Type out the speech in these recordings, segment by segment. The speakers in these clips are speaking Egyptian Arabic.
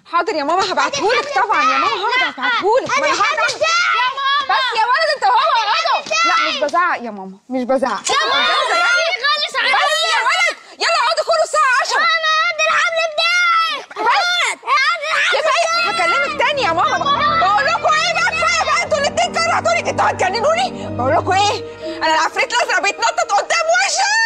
حاضر يا ماما هبعتهولك طبعا يا ماما هقعد هبعتهولك ما انا هقعد بس يا ولد انت وهو اقعدوا لا مش بزعق يا ماما مش بزعق يا ماما خالص بس يا ولد يلا اقعدوا كلوا الساعه 10 ماما هات الحبل بتاعي هات هات يا بقى هكلمك تاني يا ماما بقول لكم ايه بقى كفايه بقى انتوا الاتنين كرهتوني انتوا هتجننوني بقول لكم ايه انا العفريت الازرق بيتنطط قدام وشي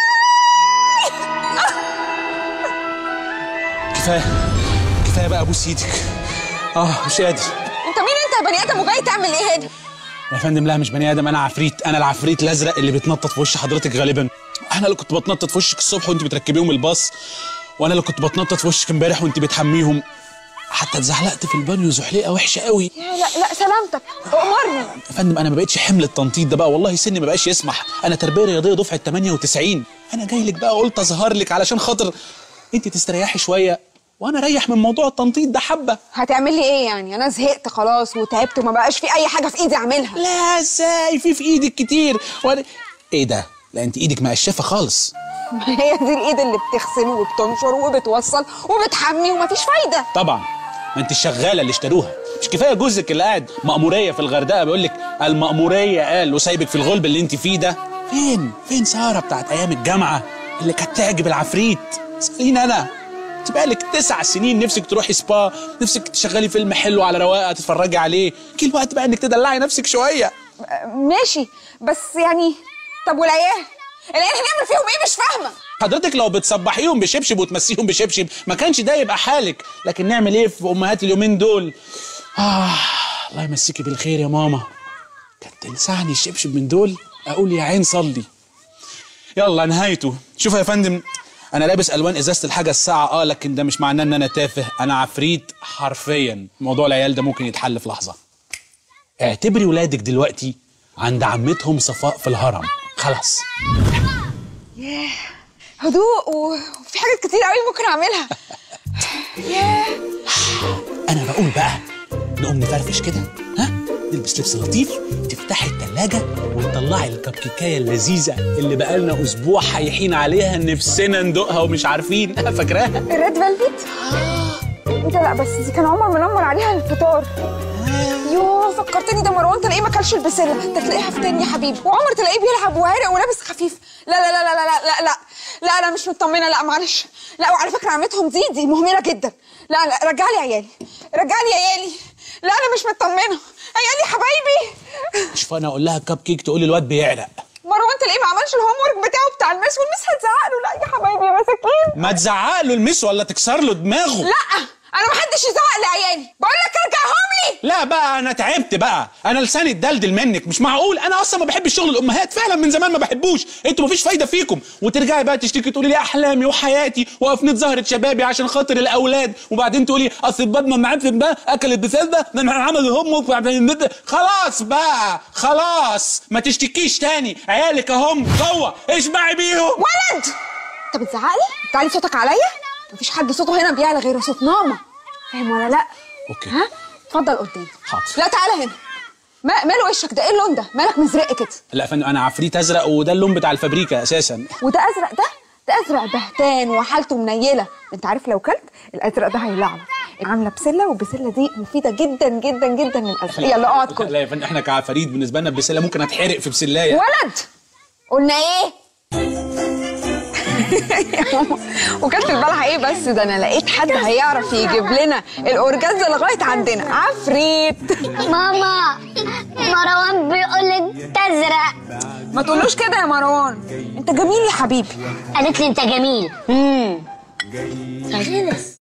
كفايه كفايه بقى ابوس ايدك اه مش قادر انت مين انت يا بني ادم وجاي تعمل ايه هنا يا فندم لا مش بني ادم انا عفريت انا العفريت الازرق اللي بيتنطط في وش حضرتك غالبا انا اللي كنت بتنطط في وشك الصبح وانت بتركبيهم الباص وانا اللي كنت بتنطط في وشك امبارح وانت بتحميهم حتى اتزحلقت في البانيو زحليقه وحشه قوي لا لا سلامتك امرني يا فندم انا ما بقتش حمل التنطيط ده بقى والله سني ما بقاش يسمح انا تربيه رياضيه دفعه 98 انا جاي لك بقى قلت اظهر لك علشان خاطر انت تستريحي شويه وانا اريح من موضوع التنطيط ده حبه هتعمل لي ايه يعني انا زهقت خلاص وتعبت وما بقاش في اي حاجه في ايدي اعملها لا ازاي في في ايدك كتير وانا ايه ده لا انت ايدك مقشفه خالص ما هي دي الايد اللي بتغسل وبتنشر وبتوصل وبتحمي ومفيش فايده طبعا ما انت الشغاله اللي اشتروها مش كفايه جوزك اللي قاعد مأموريه في الغردقه بيقول لك المأموريه قال وسايبك في الغلب اللي انت فيه ده فين فين ساره بتاعت ايام الجامعه اللي كانت تعجب العفريت اساليني انا انت بقالك تسع سنين نفسك تروحي سبا نفسك تشغلي فيلم حلو على رواقه تتفرجي عليه جه الوقت بقى انك تدلعي نفسك شويه ماشي بس يعني طب والعيال العيال هنعمل فيهم ايه مش فاهمه حضرتك لو بتصبحيهم بشبشب وتمسيهم بشبشب ما كانش ده يبقى حالك لكن نعمل ايه في امهات اليومين دول آه الله يمسيكي بالخير يا ماما كانت تلسعني الشبشب من دول اقول يا عين صلي يلا نهايته شوف يا فندم انا لابس الوان ازازه الحاجه الساعه اه لكن ده مش معناه ان انا تافه انا عفريت حرفيا موضوع العيال ده ممكن يتحل في لحظه اعتبري ولادك دلوقتي عند عمتهم صفاء في الهرم خلاص هدوء و- وفي حاجات كتير قوي ممكن اعملها ياه انا بقول بقى نقوم نفرفش كده ها نلبس لبس لطيف تفتحي التلاجة وتطلعي الكب كيكايه اللذيذه اللي بقالنا اسبوع حايحين عليها نفسنا ندوقها ومش عارفين فاكراها الريد فيلفت ايه ده لا بس دي كان عمر منمر عليها الفطار يوه فكرتني ده مروان تلاقيه ما كلش البسله ده تلاقيه هفتان يا حبيبي وعمر تلاقيه بيلعب وعرق ولابس خفيف لا لا لا لا لا لا لا لا انا مش مطمنه لا معلش لا وعلى فكره عمتهم دي دي مهمله جدا لا لا رجع لي عيالي رجع لي عيالي لا انا مش مطمنه عيالي حبايبي شوف انا اقول لها كب كيك تقول لي الواد بيعرق مروان تلاقيه ما عملش الهوم ورك بتاعه بتاع المس والمس هتزعق له لا يا حبايبي يا مساكين ما تزعق له المس ولا تكسر له دماغه لا انا ما حدش يزعق لعيالي بقول لك ارجعهم لي لا بقى انا تعبت بقى انا لساني اتدلدل منك مش معقول انا اصلا ما بحبش شغل الامهات فعلا من زمان ما بحبوش انتوا مفيش فايده فيكم وترجعي بقى تشتكي تقولي لي احلامي وحياتي وافنيت زهره شبابي عشان خاطر الاولاد وبعدين تقولي اصل باب ما معفن بقى اكلت بسبه ما عمل هم خلاص بقى خلاص ما تشتكيش تاني عيالك اهم جوه اشبعي بيهم ولد انت بتزعق لي بتعلي صوتك عليا مفيش حد صوته هنا بيعلى غير صوت ماما فاهم ولا لا اوكي ها اتفضل قدامي حاضر. لا تعالى هنا ما ماله وشك ده ايه اللون ده مالك مزرق كده لا يا فندم انا عفريت ازرق وده اللون بتاع الفابريكا اساسا وده ازرق ده ده ازرق بهتان وحالته منيله انت عارف لو كلت الازرق ده هيلعبك عامله بسله والبسله دي مفيده جدا جدا جدا للازرق يلا اقعد كل لا يا فندم احنا كعفاريت بالنسبه لنا البسله ممكن اتحرق في بسلايه ولد قلنا ايه وكلت البلح ايه بس ده انا لقيت حد هيعرف يجيب لنا الاورجاز لغايه عندنا عفريت ماما مروان بيقول لك تزرق ما تقولوش كده يا مروان انت جميل يا حبيبي قالت لي انت جميل امم خلاص